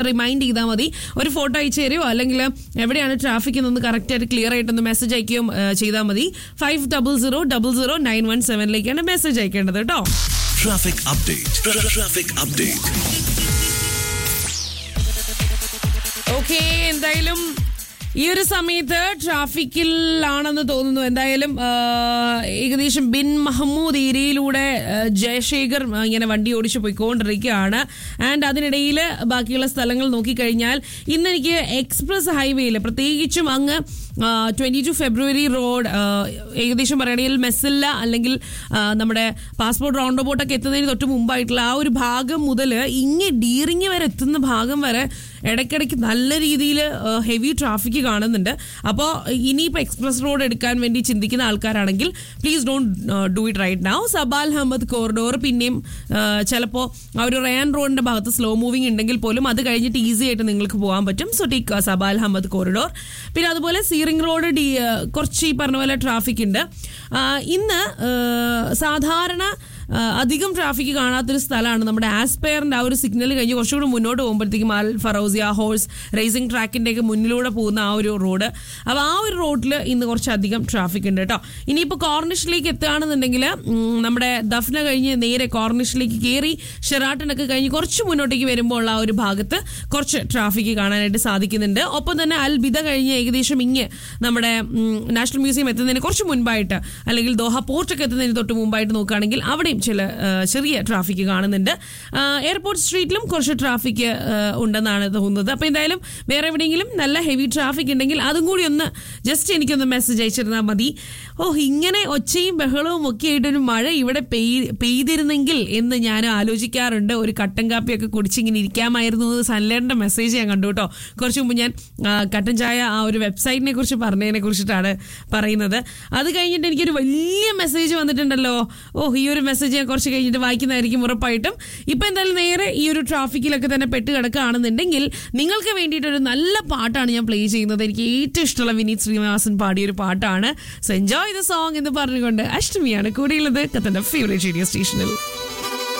Remind ചെയ്താൽ മതി ഒരു ഫോട്ടോ അയച്ചു തരുമോ അല്ലെങ്കിൽ എവിടെയാണ് ട്രാഫിക് എന്നൊന്ന് കറക്റ്റ് ആയിട്ട് ക്ലിയർ ആയിട്ടൊന്ന് മെസ്സേജ് അയക്കുകയും ചെയ്താൽ മതി five double zero double zero nine one സെവനിലേക്കാണ് മെസ്സേജ് അയക്കേണ്ടത് കേട്ടോ Traffic update. Tra- Traffic update. Okay എന്തായാലും ഈ ഒരു സമയത്ത് ട്രാഫിക്കിലാണെന്ന് തോന്നുന്നു എന്തായാലും ആ, ഏകദേശം ബിൻ മഹമ്മൂദ് ഏരിയയിലൂടെ ആ, ജയശേഖർ ആ, ഇങ്ങനെ വണ്ടി ഓടിച്ച് പോയിക്കൊണ്ടിരിക്കുകയാണ് ആൻഡ് അതിനിടയിൽ ബാക്കിയുള്ള സ്ഥലങ്ങൾ നോക്കിക്കഴിഞ്ഞാൽ ഇന്ന് എനിക്ക് എക്സ്പ്രസ് ഹൈവേയിൽ പ്രത്യേകിച്ചും അങ്ങ് ട്വന്റി ടു ഫെബ്രുവരി റോഡ് ഏകദേശം പറയുകയാണെങ്കിൽ മെസ്സില്ല അല്ലെങ്കിൽ ആ, നമ്മുടെ പാസ്പോർട്ട് റൗണ്ട് ബോട്ടൊക്കെ എത്തുന്നതിന് തൊട്ട് മുമ്പായിട്ടുള്ള ആ ഒരു ഭാഗം മുതൽ ഇങ്ങ് ഡീറിങ് വരെ എത്തുന്ന ഭാഗം വരെ ഇടയ്ക്കിടയ്ക്ക് നല്ല രീതിയിൽ ഹെവി ട്രാഫിക് കാണുന്നുണ്ട് അപ്പോൾ ഇനിയിപ്പോൾ എക്സ്പ്രസ് റോഡ് എടുക്കാൻ വേണ്ടി ചിന്തിക്കുന്ന ആൾക്കാരാണെങ്കിൽ please don't do it right now Sabal Ahmed corridor പിന്നെയും ചിലപ്പോൾ ആ ഒരു റയാൻ റോഡിന്റെ ഭാഗത്ത് സ്ലോ മൂവിങ് ഉണ്ടെങ്കിൽ പോലും അത് കഴിഞ്ഞിട്ട് ഈസി ആയിട്ട് നിങ്ങൾക്ക് പോകാൻ പറ്റും so take Sabal Ahmed corridor പിന്നെ അതുപോലെ സീറിംഗ് റോഡ് ഡി ആ, കുറച്ച് ഈ പറഞ്ഞ പോലെ ട്രാഫിക് ഉണ്ട് ആ, ഇന്ന് ആ, സാധാരണ ആ, അധികം ട്രാഫിക് കാണാത്തൊരു സ്ഥലമാണ് നമ്മുടെ ആസ്പയറിന്റെ ആ ഒരു സിഗ്നൽ കഴിഞ്ഞ് കുറച്ചുകൂടി മുന്നോട്ട് പോകുമ്പോഴത്തേക്കും അൽ ഫറോസിയ ഹോഴ്സ് റേസിംഗ് ട്രാക്കിന്റെ ഒക്കെ മുന്നിലൂടെ പോകുന്ന ആ ഒരു റോഡ് അപ്പോൾ ആ ഒരു റോഡിൽ ഇന്ന് കുറച്ചധികം ട്രാഫിക് ഉണ്ട് കേട്ടോ ഇനിയിപ്പോൾ കോർണിഷിലേക്ക് എത്തുകയാണെന്നുണ്ടെങ്കിൽ ഉം, നമ്മുടെ ദഫ്ന കഴിഞ്ഞ് നേരെ കോർണിഷിലേക്ക് കയറി ഷെറാട്ടനൊക്കെ കഴിഞ്ഞ് കുറച്ച് മുന്നോട്ടേക്ക് വരുമ്പോൾ ഉള്ള ആ ഒരു ഭാഗത്ത് കുറച്ച് ട്രാഫിക് കാണാനായിട്ട് സാധിക്കുന്നുണ്ട് ഒപ്പം തന്നെ അൽ ബിദ കഴിഞ്ഞ് ഏകദേശം ഇങ്ങ് നമ്മുടെ ഉം, നാഷണൽ മ്യൂസിയം എത്തുന്നതിന് കുറച്ച് മുൻപായിട്ട് അല്ലെങ്കിൽ ദോഹ പോർട്ടൊക്കെ എത്തുന്നതിന് തൊട്ട് മുമ്പായിട്ട് നോക്കുകയാണെങ്കിൽ അവിടെയും ചില ആ, ചെറിയ ട്രാഫിക് കാണുന്നുണ്ട് ആ, എയർപോർട്ട് സ്ട്രീറ്റിലും കുറച്ച് ട്രാഫിക് ആ, ഉണ്ടെന്നാണ് തോന്നുന്നത് അപ്പോൾ എന്തായാലും വേറെ എവിടെയെങ്കിലും നല്ല ഹെവി ട്രാഫിക് ഉണ്ടെങ്കിൽ അതും കൂടി ഒന്ന് ജസ്റ്റ് എനിക്കൊന്ന് മെസ്സേജ് അയച്ചിരുന്നാൽ മതി ഓ ഇങ്ങനെ ഒച്ചയും ബഹളവും ഒക്കെ ആയിട്ടൊരു മഴ ഇവിടെ പെയ് പെയ്തിരുന്നെങ്കിൽ എന്ന് ഞാൻ ആലോചിക്കാറുണ്ട് ഒരു കട്ടൻ കാപ്പിയൊക്കെ കുടിച്ചിങ്ങനെ ഇരിക്കാമായിരുന്നു എന്ന് സൻലേറിന്റെ മെസ്സേജ് ഞാൻ കണ്ടു കേട്ടോ കുറച്ച് മുമ്പ് ഞാൻ ആ, കട്ടൻ ചായ ആ ഒരു വെബ്സൈറ്റിനെ കുറിച്ച് പറഞ്ഞതിനെ കുറിച്ചിട്ടാണ് പറയുന്നത് അത് കഴിഞ്ഞിട്ട് എനിക്കൊരു വലിയ മെസ്സേജ് വന്നിട്ടുണ്ടല്ലോ ഓ ഈ ഒരു മെസ്സേജ് ഞാൻ കുറച്ച് കഴിഞ്ഞിട്ട് വായിക്കുന്നതായിരിക്കും ഉറപ്പായിട്ടും ഇപ്പൊ എന്തായാലും നേരെ ഈ ഒരു ട്രാഫിക്കിലൊക്കെ തന്നെ പെട്ട് കിടക്കുകയാണെന്നുണ്ടെങ്കിൽ നിങ്ങൾക്ക് വേണ്ടിയിട്ടൊരു നല്ല പാട്ടാണ് ഞാൻ പ്ലേ ചെയ്യുന്നത് എനിക്ക് ഏറ്റവും ഇഷ്ടമുള്ള വിനീത് ശ്രീനിവാസൻ പാടിയ ഒരു പാട്ടാണ് സോ എൻജോയ് ദ സോങ് എന്ന് പറഞ്ഞുകൊണ്ട് അഷ്ടമിയാണ് കൂടെയുള്ളത് കത്തന്റെ ഫേവറേറ്റ് റേഡിയോ സ്റ്റേഷനിൽ